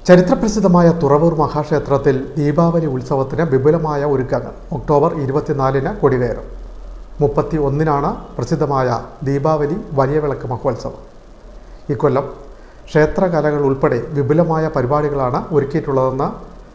ചരിത്രപ്രസിദ്ധമായ തുറവൂർ മഹാക്ഷേത്രത്തിൽ ദീപാവലി ഉത്സവത്തിന് വിപുലമായ ഒരുക്കങ്ങൾ ഒക്ടോബർ ഇരുപത്തിനാലിന് കൊടികയറും മുപ്പത്തി ഒന്നിനാണ് പ്രസിദ്ധമായ ദീപാവലി വലിയ വിളക്ക് മഹോത്സവം ഇക്കൊല്ലം ക്ഷേത്രകലകൾ ഉൾപ്പെടെ വിപുലമായ പരിപാടികളാണ് ഒരുക്കിയിട്ടുള്ളതെന്ന്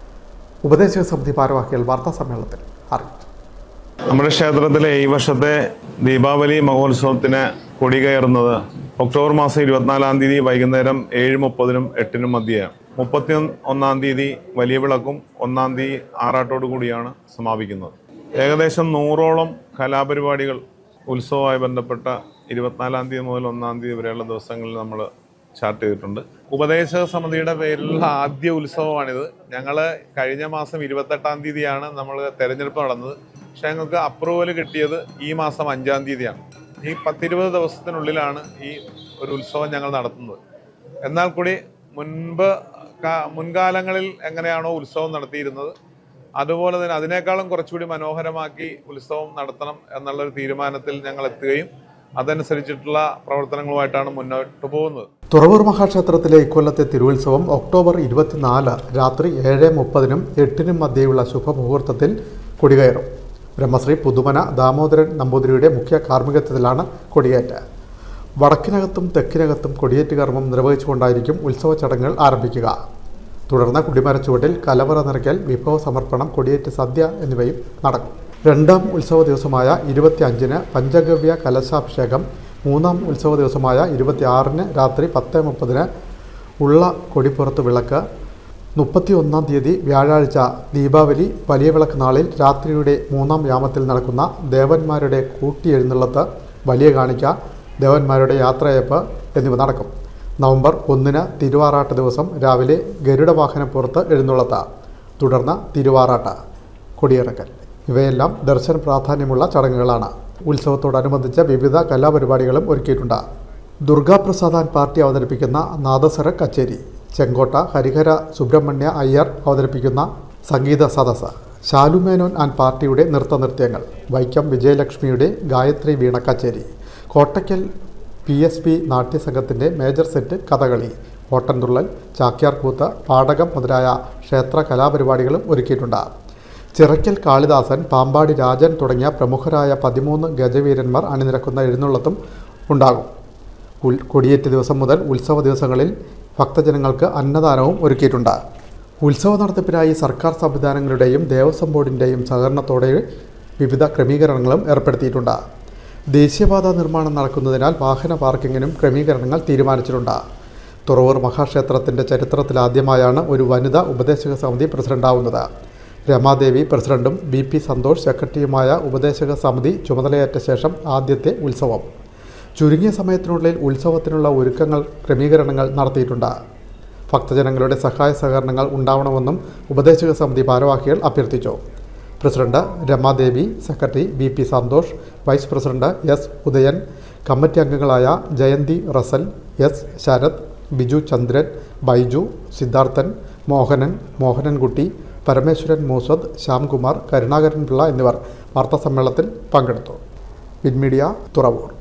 ഉപദേശക സമിതി ഭാരവാഹികൾ വാർത്താ സമ്മേളനത്തിൽ അറിയിച്ചു നമ്മുടെ ക്ഷേത്രത്തിലെ ഈ വർഷത്തെ ദീപാവലി മഹോത്സവത്തിന് കൊടികയറുന്നത് ഒക്ടോബർ മാസം ഇരുപത്തിനാലാം തീയതി വൈകുന്നേരം ഏഴ് മുപ്പതിനും എട്ടിനും മധ്യയാണ് മുപ്പത്തി ഒന്നാം തീയതി വലിയ വിളക്കും ഒന്നാം തീയതി ആറാട്ടോടു കൂടിയാണ് സമാപിക്കുന്നത് ഏകദേശം നൂറോളം കലാപരിപാടികൾ ഉത്സവവുമായി ബന്ധപ്പെട്ട ഇരുപത്തിനാലാം തീയതി മുതൽ ഒന്നാം തീയതി വരെയുള്ള ദിവസങ്ങളിൽ നമ്മൾ ചാർട്ട് ചെയ്തിട്ടുണ്ട് ഉപദേശക സമിതിയുടെ പേരിലുള്ള ആദ്യ ഉത്സവമാണിത് ഞങ്ങൾ കഴിഞ്ഞ മാസം ഇരുപത്തെട്ടാം തീയതിയാണ് നമ്മൾ തെരഞ്ഞെടുപ്പ് നടന്നത് പക്ഷെ ഞങ്ങൾക്ക് അപ്രൂവൽ കിട്ടിയത് ഈ മാസം അഞ്ചാം തീയതിയാണ് ഈ പത്തിരുപത് ദിവസത്തിനുള്ളിലാണ് ഈ ഒരു ഉത്സവം ഞങ്ങൾ നടത്തുന്നത് എന്നാൽ കൂടി മുൻപ് കാ- മുൻകാലങ്ങളിൽ എങ്ങനെയാണോ ഉത്സവം നടത്തിയിരുന്നത് അതുപോലെ തന്നെ അതിനേക്കാളും കുറച്ചുകൂടി മനോഹരമാക്കി ഉത്സവം നടത്തണം എന്നുള്ളൊരു തീരുമാനത്തിൽ ഞങ്ങൾ എത്തുകയും അതനുസരിച്ചിട്ടുള്ള പ്രവർത്തനങ്ങളുമായിട്ടാണ് മുന്നോട്ട് പോകുന്നത് തുറവൂർ മഹാക്ഷേത്രത്തിലെ ഇക്കൊല്ലത്തെ തിരുവുത്സവം ഒക്ടോബർ ഇരുപത്തിനാല് രാത്രി ഏഴ് മുപ്പതിനും എട്ടിനും മധ്യയുള്ള ശുഭമുഹൂർത്തത്തിൽ കൊടികയറും ബ്രഹ്മശ്രീ പുതുമന ദാമോദരൻ നമ്പൂതിരിയുടെ മുഖ്യ കാർമ്മികത്വത്തിലാണ് കൊടിയേറ്റ് വടക്കിനകത്തും തെക്കിനകത്തും കൊടിയേറ്റ് കർമ്മം നിർവഹിച്ചുകൊണ്ടായിരിക്കും ഉത്സവ ചടങ്ങുകൾ ആരംഭിക്കുക തുടർന്ന് കുടിമരച്ചുവട്ടിൽ കലവറ നിറയ്ക്കൽ വിഭവ സമർപ്പണം കൊടിയേറ്റ് സദ്യ എന്നിവയും നടക്കും രണ്ടാം ഉത്സവ ദിവസമായ ഇരുപത്തി അഞ്ചിന് പഞ്ചഗവ്യ കലശാഭിഷേകം മൂന്നാം ഉത്സവ ദിവസമായ ഇരുപത്തി ആറിന് രാത്രി പത്ത് മുപ്പതിന് ഉള്ള കൊടിപ്പുറത്ത് വിളക്ക് മുപ്പത്തി ഒന്നാം തീയതി വ്യാഴാഴ്ച ദീപാവലി വലിയ വിളക്ക് നാളിൽ രാത്രിയുടെ മൂന്നാം യാമത്തിൽ നടക്കുന്ന ദേവന്മാരുടെ കൂട്ടിയെഴുന്നള്ളത്ത് വലിയ കാണിക്ക ദേവന്മാരുടെ യാത്രയപ്പ് എന്നിവ നടക്കും നവംബർ ഒന്നിന് തിരുവാറാട്ട് ദിവസം രാവിലെ ഗരുഡവാഹനപ്പുറത്ത് എഴുന്നള്ളത്ത് തുടർന്ന് തിരുവാറാട്ട് കൊടിയിറക്കൽ ഇവയെല്ലാം ദർശന പ്രാധാന്യമുള്ള ചടങ്ങുകളാണ് ഉത്സവത്തോടനുബന്ധിച്ച് വിവിധ കലാപരിപാടികളും ഒരുക്കിയിട്ടുണ്ട് ദുർഗാപ്രസാദാൻ പാർട്ടി അവതരിപ്പിക്കുന്ന നാദസ്വര കച്ചേരി ചെങ്കോട്ട ഹരിഹര സുബ്രഹ്മണ്യ അയ്യർ അവതരിപ്പിക്കുന്ന സംഗീത സദസ്സ് ശാലുമേനോൻ ആൻഡ് പാർട്ടിയുടെ നൃത്തനൃത്യങ്ങൾ വൈക്കം വിജയലക്ഷ്മിയുടെ ഗായത്രി വീണ കച്ചേരി കോട്ടയ്ക്കൽ പി എസ് പി നാട്യസംഘത്തിൻ്റെ മേജർ സെറ്റ് കഥകളി ഓട്ടൻതുള്ളൽ ചാക്യാർകൂത്ത് പാടകം മുതലായ ക്ഷേത്ര കലാപരിപാടികളും ഒരുക്കിയിട്ടുണ്ട് ചിറയ്ക്കൽ കാളിദാസൻ പാമ്പാടി രാജൻ തുടങ്ങിയ പ്രമുഖരായ പതിമൂന്ന് ഗജവീരന്മാർ അണിനിരക്കുന്ന എഴുന്നള്ളത്തും ഉണ്ടാകും ഉൽ- കൊടിയേറ്റ് ദിവസം മുതൽ ഉത്സവ ദിവസങ്ങളിൽ ഭക്തജനങ്ങൾക്ക് അന്നദാനവും ഒരുക്കിയിട്ടുണ്ട് ഉത്സവ നടത്തിപ്പിനായി സർക്കാർ സംവിധാനങ്ങളുടെയും ദേവസ്വം ബോർഡിൻ്റെയും സഹകരണത്തോടെ വിവിധ ക്രമീകരണങ്ങളും ഏർപ്പെടുത്തിയിട്ടുണ്ട് ദേശീയപാത നിർമ്മാണം നടക്കുന്നതിനാൽ വാഹന പാർക്കിങ്ങിനും ക്രമീകരണങ്ങൾ തീരുമാനിച്ചിട്ടുണ്ട് തുറവൂർ മഹാക്ഷേത്രത്തിൻ്റെ ചരിത്രത്തിലാദ്യമായാണ് ഒരു വനിതാ ഉപദേശക സമിതി പ്രസിഡന്റാവുന്നത് രമാദേവി പ്രസിഡന്റും ബി പി സന്തോഷ് സെക്രട്ടറിയുമായ ഉപദേശക സമിതി ചുമതലയേറ്റ ശേഷം ആദ്യത്തെ ഉത്സവം ചുരുങ്ങിയ സമയത്തിനുള്ളിൽ ഉത്സവത്തിനുള്ള ഒരുക്കങ്ങൾ ക്രമീകരണങ്ങൾ നടത്തിയിട്ടുണ്ട് ഭക്തജനങ്ങളുടെ സഹായ സഹകരണങ്ങൾ ഉണ്ടാവണമെന്നും ഉപദേശക സമിതി ഭാരവാഹികൾ അഭ്യർത്ഥിച്ചു president Ramadevi secretary B P Santhosh vice president S Udayan committee അംഗങ്ങളായ ജയന്തി റസൽ എസ് ശരത് ബിജു ചന്ദ്രൻ ബൈജു സിദ്ധാർത്ഥൻ മോഹനൻ മോഹനൻകുട്ടി പരമേശ്വരൻ മൂസദ് ശ്യാംകുമാർ കരുണാകരൻ പിള്ള എന്നിവർ വാർത്താസമ്മേളനത്തിൽ പങ്കെടുത്തു വിൻമീഡിയ തുറവൂർ